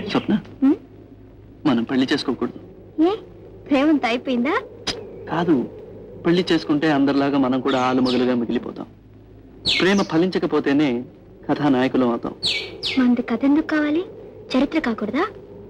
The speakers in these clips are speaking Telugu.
స్వప్న ఉమ్, మనం పెళ్లి చేసుకోకూడదు ఏ ప్రేమంత అయిపోయిందా కాదు పెళ్లి చేసుకుంటే అందరిలాగా మనం కూడా ఆలుమగలుగా మిగిలిపోతాం ప్రేమ ఫలించకపోతేనే కథానాయకులం అవుతాం మనది కథ ఎందుకు కావాలి చరిత్ర కాకూడదా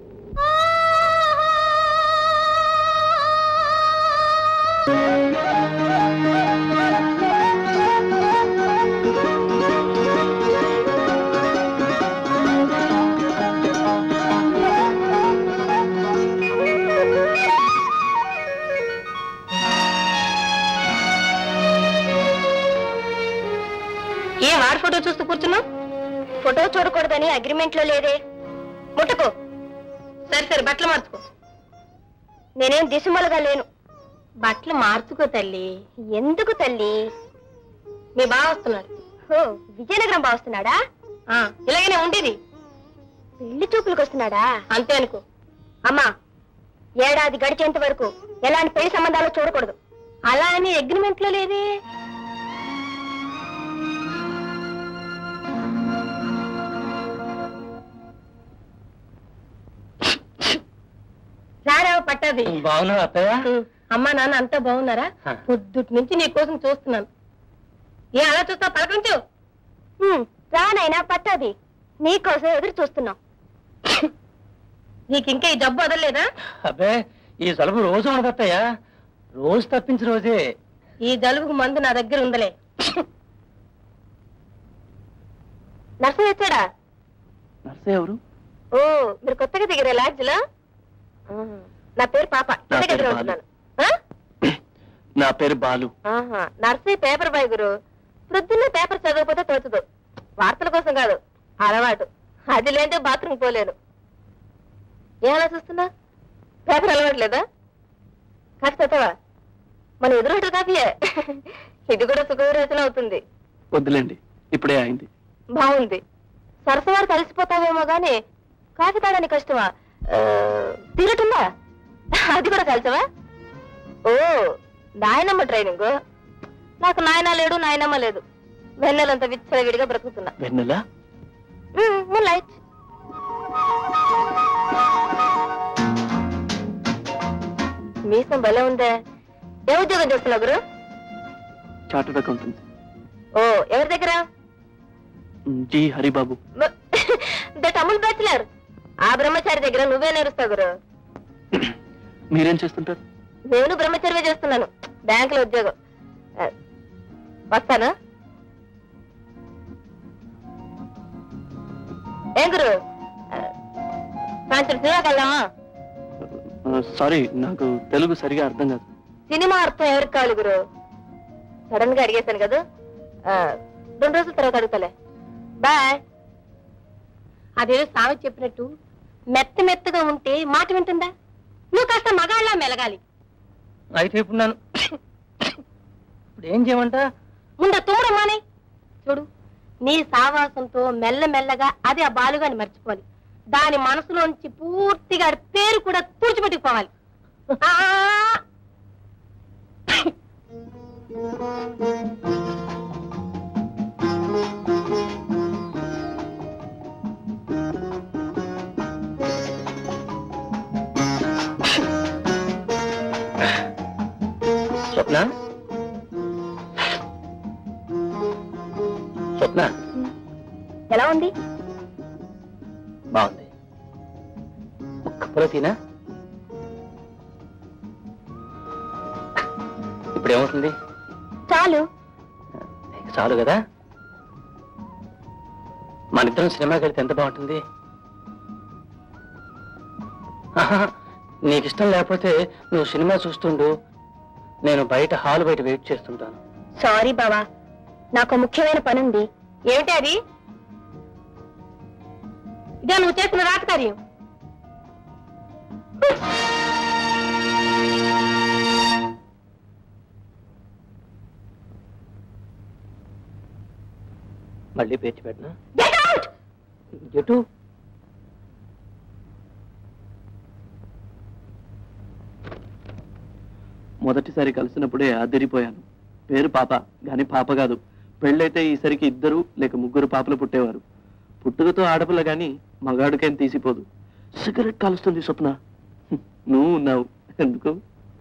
ఏ వాడి ఫోటో చూస్తూ కూర్చున్నావు ఫోటో చూడకూడదని అగ్రిమెంట్ లో లేదే ముట్టుకో సరే సరే బట్టలు మార్చుకో నేనేం దిశమలుగా లేను బట్టలు మార్చుకో తల్లి ఎందుకు తల్లి మీ బావ వస్తున్నాడు ఓ విజయనగరం బావస్తున్నాడా ఆ, ఇలాగనే ఉండేది పెళ్లి చూపులకు వస్తున్నాడా అంతే అనుకో అమ్మా ఏడాది గడిచేంత వరకు ఎలాంటి పెళ్లి సంబంధాలు చూడకూడదు అలా అని అగ్రిమెంట్ లో లేదే రారా పట్టది బాగున్నా అత్తయ్య అమ్మా నాన్న అంతా బాగున్నారా హ. పొద్దుటి నుంచి నీ కోసం చూస్తున్నాను ఏ అలా చూస్తా పలకరించు హ్మ్, రా నాయనా పట్టది నీకోసం ఎదురు చూస్తున్నాం నీకు ఇంకా ఈ జబ్బు వదలలేదా అబ్బే ఈ జలుబు రోజు ఉండదు అత్తయ్య రోజు తప్పించి రోజే ఈ జలుబుకు మందు నా దగ్గర ఉందలే నర్సయ్య వచ్చాడా నర్సే ఎవరు ఓ మీరు కొత్తగా దిగారా లాడ్జ్ లో నా పేరు పాప నా ఇంటి దగ్గర పేరు ఉంటున్నాను ఆ? నా పేరు బాలు ఆహా, నర్సయ్య పేపర్ బాయ్ గురు ప్రొద్దున్నే పేపర్ చదవకపోతే తోచదు వార్తల కోసం కాదు అలవాటు అది లేదే బాత్రూమ్ పోలేను ఏం అలా చూస్తున్నా పేపర్ అలవాట్లేదా కాఫీ చదవా మన ఎదురు హోటల్ కాఫీయే ఇది కూడా సుఖవిరోచన అవుతుంది వద్దులేండి ఇప్పుడే అయింది బాగుంది సరసవారు కలిసిపోతావేమో గాని కాఫీ తాగడానికి కష్టమా ఆ, తిరగటుందా అది కూడా కలిసవా ఓ నాయనమ్మ ట్రైనింగ్ నాకు నాయన లేడు నాయనమ్మ లేదు వెన్నెలంత విచ్చలవిడిగా బ్రతుకుతున్నా వెన్నెల లైట్ మీసం భలే ఉందే ఏ ఉద్యోగం చేస్తున్నావు గురు చార్టెడ్ అకౌంటెంట్ ఓ ఎవరి దగ్గర G Haribabu that Amul bachelor ఆ బ్రహ్మచారి దగ్గర నువ్వే నేరుస్తావు గురు మీరేం చేస్తుంటారు నేను బ్రహ్మచర్య చేస్తున్నాను బ్యాంకులో ఉద్యోగం ఆ, వస్తాను ఏం గురు ఆ, సాయంత్రం సినిమాకి వెళ్దామా సారీ నాకు తెలుగు సరిగా అర్థం కాదు సినిమా అర్థం ఎవరికి కావాలి గురు సడన్ గా అడిగేశాను కదా ఆ, రెండు రోజుల తర్వాత అడుగుతలే బాయ్ అదేదో సామెత చెప్పినట్టు మెత్త మెత్తగా ఉంటే మాట వింటుందా నువ్వు కాస్త మగాళ్ళ మెలగాలి అయితే ఇప్పుడు నన్ను ఇప్పుడు ఏం చేయమంటా ముందు తోడు మానే చూడు నీ సావాసంతో మెల్లమెల్లగా అది ఆ బాలుగాని మర్చిపోవాలి దాని మనసులోంచి పూర్తిగా ఆడి పేరు కూడా తుడిచిపెట్టుకుపోవాలి ఆ! స్వప్న స్వప్న ఎలా ఉంది బాగుంది ఒక్క పొల తినా ఇప్పుడు ఏమవుతుంది చాలు ఇక చాలు కదా మన ఇద్దరం సినిమాకి వెళ్తే ఎంత బాగుంటుంది ఆహా, నీకు ఇష్టం లేకపోతే నువ్వు సినిమా చూస్తుండు నేను బయట హాల్ బయట వెయిట్ చేస్తుంటాను సారీ బావా నాకు ముఖ్యమైన పని ఉంది ఏమిటి అది ఇదే నువ్వు చేసిన రాతకార్యం మళ్ళీ పేర్చి పెట్టినా Get out! ఎటు మొదటిసారి కలిసినప్పుడే అదిరిపోయాను పేరు పాప గాని పాప కాదు పెళ్ళైతే ఈసరికి ఇద్దరు లేక ముగ్గురు పాపలు పుట్టేవారు పుట్టుకతో ఆడపిల్ల గాని మగాడికేం తీసిపోదు సిగరెట్ కాలుస్తుంది స్వప్న నువ్వు ఉన్నావు ఎందుకు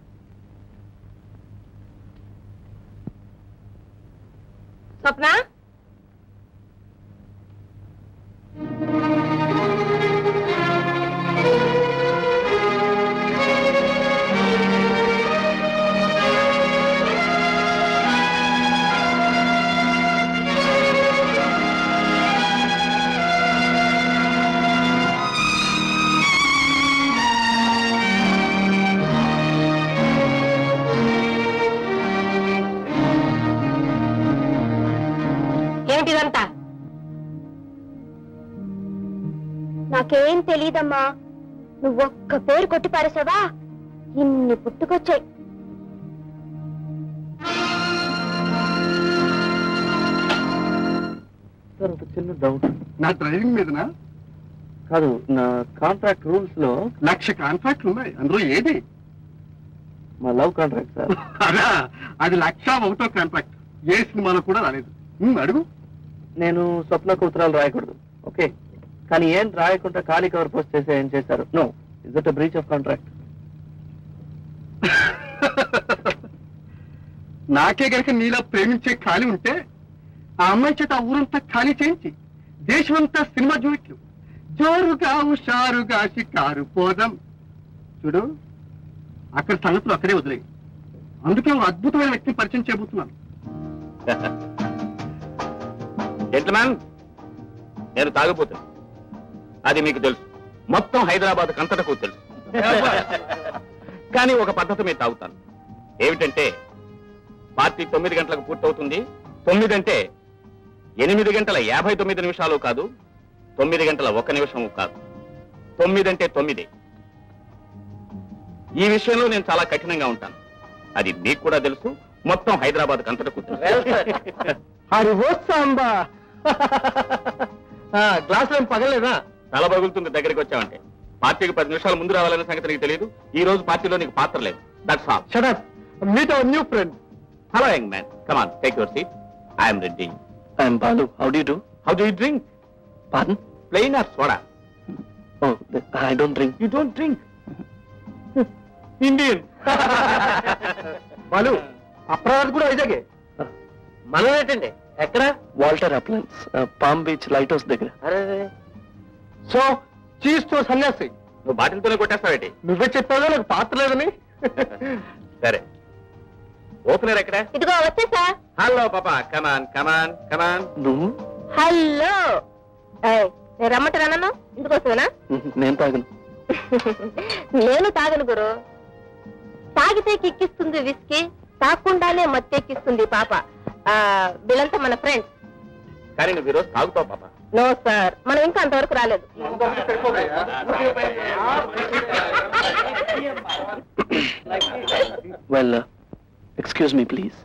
స్వప్న ఏమిటిదంతా నాకేం తెలీదమ్మా నువ్వొక్క పేరు కొట్టి పారేసావా ఇన్ని పుట్టుకొచ్చాయి సార్ ఒక చిన్న డౌట్ నా డ్రైవింగ్ మీదనా కాదు నా కాంట్రాక్ట్ రూల్స్ లో లక్ష కాంట్రాక్ట్లు ఉన్నాయి అందులో ఏది మా లవ్ కాంట్రాక్ట్ సార్ అదా అది లక్ష ఒకటో కాంట్రాక్ట్ ఏ సినిమాలో కూడా రాలేదు ఉమ్, అడుగు నేను స్వప్నకు ఉత్తరాలు రాయకూడదు ఓకే కానీ ఏం రాయకుండా ఖాళీ కవర్ పోస్ట్ చేసి ఏం చేశారు no is it breach of contract నాకే గనక నీలా ప్రేమించే ఖాళీ ఉంటే ఆ అమ్మాయి చేత ఆ ఊరంతా ఖాళీ చేయించి దేశమంతా సినిమా జూయిట్లు జోరుగా హుషారుగా షికారు పోదాం చూడు అక్కడ సంగతులు అక్కడే వదిలేయి అందుకే ఒక అద్భుతమైన వ్యక్తిని పరిచయం చేయబోతున్నాను జెంట్మెన్ నేను తాగబోతున్నా అది మీకు తెలుసు మొత్తం హైదరాబాద్ కంతటకు తెలుసు కానీ ఒక పద్ధతి మీద తాగుతాను ఏమిటంటే పార్టీ తొమ్మిది గంటలకు పూర్తవుతుంది తొమ్మిది అంటే ఎనిమిది గంటల యాభై తొమ్మిది నిమిషాలు కాదు తొమ్మిది గంటల ఒక నిమిషం కాదు తొమ్మిది అంటే తొమ్మిది ఈ విషయంలో నేను చాలా కఠినంగా ఉంటాను అది మీకు కూడా తెలుసు మొత్తం హైదరాబాద్ కంతటకు తెలుసు హరి సాంబా గ్లాస్ ఏం పగలేదా తల పగులుతుంది దగ్గరికి వచ్చావంటే పార్టీకి పది నిమిషాల ముందు రావాలనే సంగతి నీకు తెలియదు ఈ రోజు పార్టీలో నీకు పాత్ర లేదు that's all shut up meet our new friend hello young man come on take your seat I'm Reddy I'm Balu how do do how do you drink పార్న్ plain or soda oh I don't drink you don't drink Indian Balu అప్రాధ్ కూడా వైజాగే మనం ఏంటండి ఎక్కడ Waltair Uplands Palm Beach lighthouse దగ్గర అరే సో చీజ్ తో సన్యాసి నువ్వు బాటిల్తోనే కొట్టేస్తావేటి నువ్వే చెప్పావుగా నాకు పాత్ర లేదని సరే ఓపెనర్ ఎక్కడ ఇదిగో వచ్చేసా హలో పాపా కమాన్ కమాన్ కమాన్ నువ్వు హలో ఏయ్, నేను రమ్మంటారా ఇందుకోసమేనా నేను తాగను నేను తాగను గురు తాగితే కిక్కిస్తుంది విస్కీ తాగకుండానే మత్తెక్కిస్తుంది పాప ఆ, వీళ్ళంతా మన ఫ్రెండ్స్ కానీ నువ్వు ఈరోజు తాగుతావు పాపా నో సార్ మనం ఇంకా అంతవరకు రాలేదు వెల్ ఎక్స్క్యూజ్ మీ ప్లీజ్